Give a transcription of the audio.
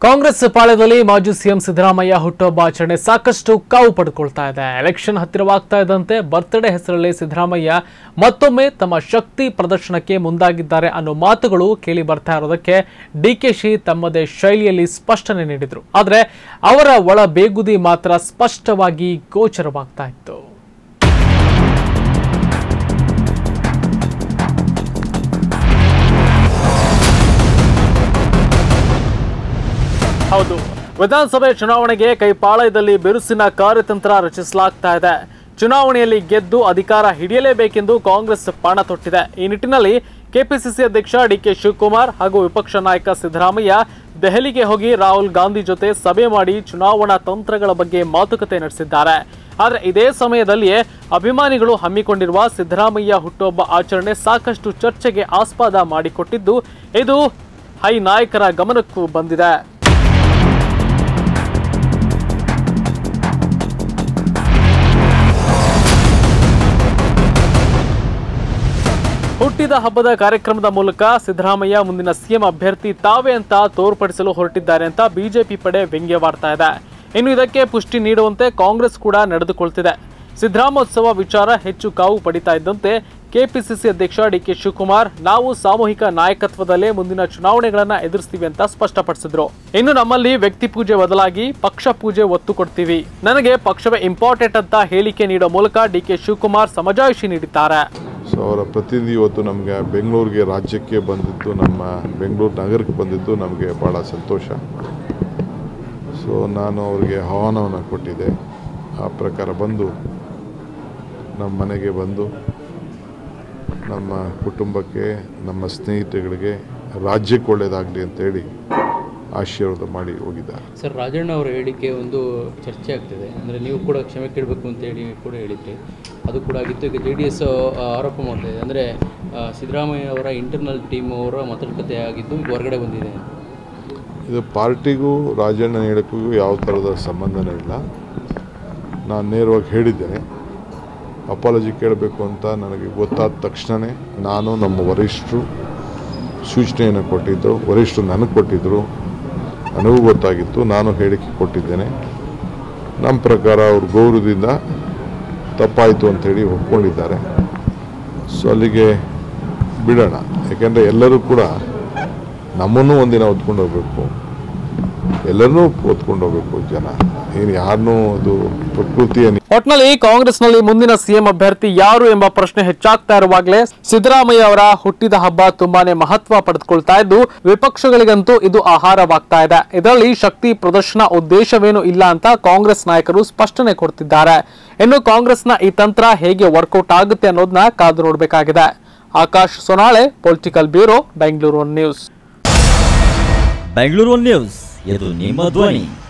ಕಾಂಗ್ರೆಸ್ ಪಾಳ್ಯದಲ್ಲಿ ಮಾಜಿ ಸಿಎಂ ಸಿದ್ದರಾಮಯ್ಯ ಹುಟ್ಟುಹಬ್ಬ ಆಚರಣೆ ಸಾಕಷ್ಟು ಕಾವು ಪಡ್ಕೊಳ್ತಾ ಇದೆ ಎಲೆಕ್ಷನ್ ಹತ್ತಿರವಾಗ್ತಾ ಇದ್ದಂತೆ ಬರ್ತ್ಡೇ ಹೆಸರಲ್ಲಿ ಸಿದ್ದರಾಮಯ್ಯ ಮತ್ತೊಮ್ಮೆ ತಮ್ಮ ಶಕ್ತಿ ಪ್ರದರ್ಶನಕ್ಕೆ ಮುಂದಾಗಿದ್ದಾರೆ ಅನ್ನೋ ಮಾತುಗಳು ಕೇಳಿ ಬರ್ತಾ ಇರೋದಕ್ಕೆ ಡಿಕೆಶಿ ತಮ್ಮದೇ ಶೈಲಿಯಲ್ಲಿ ಸ್ಪಷ್ಟನೆ ನೀಡಿದ್ರು ಆದರೆ ಅವರ ಒಳ ಬೇಗುದಿ ಮಾತ್ರ ಸ್ಪಷ್ಟವಾಗಿ ಗೋಚರವಾಗ್ತಾ ಇತ್ತು ಹೌದು ವಿಧಾನಸಭೆ ಚುನಾವಣೆಗೆ ಕೈಪಾಳಯದಲ್ಲಿ ಬಿರುಸಿನ ಕಾರ್ಯತಂತ್ರ ರಚಿಸಲಾಗ್ತಾ ಇದೆ ಚುನಾವಣೆಯಲ್ಲಿ ಗೆದ್ದು ಅಧಿಕಾರ ಹಿಡಿಯಲೇಬೇಕೆಂದು ಕಾಂಗ್ರೆಸ್ ಪಣ ತೊಟ್ಟಿದೆ ಈ ನಿಟ್ಟಿನಲ್ಲಿ ಕೆಪಿಸಿಸಿ ಅಧ್ಯಕ್ಷ ಡಿಕೆ ಶಿವಕುಮಾರ್ ಹಾಗೂ ವಿಪಕ್ಷ ನಾಯಕ ಸಿದ್ದರಾಮಯ್ಯ ದೆಹಲಿಗೆ ಹೋಗಿ ರಾಹುಲ್ ಗಾಂಧಿ ಜೊತೆ ಸಭೆ ಮಾಡಿ ಚುನಾವಣಾ ತಂತ್ರಗಳ ಬಗ್ಗೆ ಮಾತುಕತೆ ನಡೆಸಿದ್ದಾರೆ ಆದರೆ ಇದೇ ಸಮಯದಲ್ಲಿಯೇ ಅಭಿಮಾನಿಗಳು ಹಮ್ಮಿಕೊಂಡಿರುವ ಸಿದ್ದರಾಮಯ್ಯ ಹುಟ್ಟುಹಬ್ಬ ಆಚರಣೆ ಸಾಕಷ್ಟು ಚರ್ಚೆಗೆ ಆಸ್ಪದ ಮಾಡಿಕೊಟ್ಟಿದ್ದು ಇದು ಹೈ ನಾಯಕರ ಗಮನಕ್ಕೂ ಬಂದಿದೆ ಹುಟ್ಟಿದ ಹಬ್ಬದ ಕಾರ್ಯಕ್ರಮದ ಮೂಲಕ ಸಿದ್ದರಾಮಯ್ಯ ಮುಂದಿನ ಸಿಎಂ ಅಭ್ಯರ್ಥಿ ತಾವೇ ಅಂತ ತೋರ್ಪಡಿಸಲು ಹೊರಟಿದ್ದಾರೆ ಅಂತ ಬಿಜೆಪಿ ಪಡೆ ವ್ಯಂಗ್ಯವಾಡ್ತಾ ಇದೆ ಇನ್ನು ಇದಕ್ಕೆ ಪುಷ್ಟಿ ನೀಡುವಂತೆ ಕಾಂಗ್ರೆಸ್ ಕೂಡ ನಡೆದುಕೊಳ್ತಿದೆ ಸಿದ್ದರಾಮೋತ್ಸವ ವಿಚಾರ ಹೆಚ್ಚು ಕಾವು ಪಡಿತಾ ಇದ್ದಂತೆ ಕೆಪಿಸಿಸಿ ಅಧ್ಯಕ್ಷ ಡಿಕೆ ಶಿವಕುಮಾರ್ ನಾವು ಸಾಮೂಹಿಕ ನಾಯಕತ್ವದಲ್ಲೇ ಮುಂದಿನ ಚುನಾವಣೆಗಳನ್ನ ಎದುರಿಸ್ತೀವಿ ಅಂತ ಸ್ಪಷ್ಟಪಡಿಸಿದ್ರು ಇನ್ನು ನಮ್ಮಲ್ಲಿ ವ್ಯಕ್ತಿ ಪೂಜೆ ಬದಲಾಗಿ ಪಕ್ಷ ಪೂಜೆ ಒತ್ತು ಕೊಡ್ತೀವಿ ನನಗೆ ಪಕ್ಷವೇ ಇಂಪಾರ್ಟೆಂಟ್ ಅಂತ ಹೇಳಿಕೆ ನೀಡೋ ಮೂಲಕ ಡಿಕೆ ಶಿವಕುಮಾರ್ ಸಮಜಾಯಿಷಿ ನೀಡಿದ್ದಾರೆ ಸೊ ಅವರ ಪ್ರತಿನಿಧಿ ಇವತ್ತು ನಮಗೆ ಬೆಂಗಳೂರಿಗೆ ರಾಜ್ಯಕ್ಕೆ ಬಂದಿದ್ದು ನಮ್ಮ ಬೆಂಗಳೂರು ನಗರಕ್ಕೆ ಬಂದಿದ್ದು ನಮಗೆ ಭಾಳ ಸಂತೋಷ ಸೊ ನಾನು ಅವರಿಗೆ ಆಹ್ವಾನವನ್ನು ಕೊಟ್ಟಿದ್ದೆ ಆ ಪ್ರಕಾರ ಬಂದು ನಮ್ಮ ಮನೆಗೆ ಬಂದು ನಮ್ಮ ಕುಟುಂಬಕ್ಕೆ ನಮ್ಮ ಸ್ನೇಹಿತರಿಗೆ ರಾಜ್ಯಕ್ಕೆ ಒಳ್ಳೆಯದಾಗಲಿ ಅಂತೇಳಿ ಆಶೀರ್ವಾದ ಮಾಡಿ ಹೋಗಿದ್ದಾರೆ ಸರ್ ರಾಜಣ್ಣ ಅವರ ಹೇಳಿಕೆ ಒಂದು ಚರ್ಚೆ ಆಗ್ತಿದೆ ಅಂದರೆ ನೀವು ಕೂಡ ಕ್ಷಮೆ ಕೇಳಬೇಕು ಅಂತೇಳಿ ಕೂಡ ಹೇಳಿದ್ರಿ ಅದು ಕೂಡ ಆಗಿತ್ತು ಈಗ ಜೆ ಡಿ ಎಸ್ ಆರೋಪ ಮಾಡ್ತಾ ಇದೆ ಅಂದರೆ ಸಿದ್ದರಾಮಯ್ಯ ಅವರ ಇಂಟರ್ನಲ್ ಟೀಮ್ ಅವರ ಮಾತುಕತೆ ಆಗಿದ್ದು ಈಗ ಹೊರಗಡೆ ಬಂದಿದೆ ಇದು ಪಾರ್ಟಿಗೂ ರಾಜಣ್ಣ ಹೇಳಿಕೆಗೂ ಯಾವ ಥರದ ಸಂಬಂಧನೂ ಇಲ್ಲ ನಾನು ನೇರವಾಗಿ ಹೇಳಿದ್ದೇನೆ ಅಪಾಲಜಿ ಕೇಳಬೇಕು ಅಂತ ನನಗೆ ಗೊತ್ತಾದ ತಕ್ಷಣವೇ ನಾನು ನಮ್ಮ ವರಿಷ್ಠರು ಸೂಚನೆಯನ್ನು ಕೊಟ್ಟಿದ್ದರು ವರಿಷ್ಠರು ನನಗೆ ಕೊಟ್ಟಿದ್ದರು ನನಗೂ ಗೊತ್ತಾಗಿತ್ತು ನಾನು ಹೇಳಿಕೆ ಕೊಟ್ಟಿದ್ದೇನೆ ನಮ್ಮ ಪ್ರಕಾರ ಅವ್ರ ಗೌರವದಿಂದ ತಪ್ಪಾಯಿತು ಅಂಥೇಳಿ ಒಪ್ಕೊಂಡಿದ್ದಾರೆ ಸೊ ಅಲ್ಲಿಗೆ ಬಿಡೋಣ ಯಾಕೆಂದರೆ ಎಲ್ಲರೂ ಕೂಡ ನಮ್ಮನ್ನು ಒಂದಿನ ಹೊತ್ಕೊಂಡು ಹೋಗ್ಬೇಕು ಎಲ್ಲರನ್ನೂ ಹೊತ್ಕೊಂಡು ಹೋಗ್ಬೇಕು ಜನ ಏನು ಯಾರನ್ನೂ ಅದು ಪ್ರಕೃತಿಯ ಒಟ್ನಲ್ಲಿ ಕಾಂಗ್ರೆಸ್ನಲ್ಲಿ ಮುಂದಿನ ಸಿಎಂ ಅಭ್ಯರ್ಥಿ ಯಾರು ಎಂಬ ಪ್ರಶ್ನೆ ಹೆಚ್ಚಾಗ್ತಾ ಇರುವಾಗಲೇ ಸಿದ್ದರಾಮಯ್ಯ ಅವರ ಹುಟ್ಟಿದ ಹಬ್ಬ ತುಂಬಾನೇ ಮಹತ್ವ ಪಡೆದುಕೊಳ್ತಾ ಇದ್ದು ವಿಪಕ್ಷಗಳಿಗಂತೂ ಇದು ಆಹಾರವಾಗ್ತಾ ಇದೆ ಇದರಲ್ಲಿ ಶಕ್ತಿ ಪ್ರದರ್ಶನ ಉದ್ದೇಶವೇನೂ ಇಲ್ಲ ಅಂತ ಕಾಂಗ್ರೆಸ್ ನಾಯಕರು ಸ್ಪಷ್ಟನೆ ಕೊಡ್ತಿದ್ದಾರೆ ಇನ್ನು ಕಾಂಗ್ರೆಸ್ನ ಈ ತಂತ್ರ ಹೇಗೆ ವರ್ಕೌಟ್ ಆಗುತ್ತೆ ಅನ್ನೋದನ್ನ ಕಾದು ನೋಡಬೇಕಾಗಿದೆ Akash Sonale political bureau Bengaluru news Bengaluru news ಇದು ನಿಮ್ಮ ಧ್ವನಿ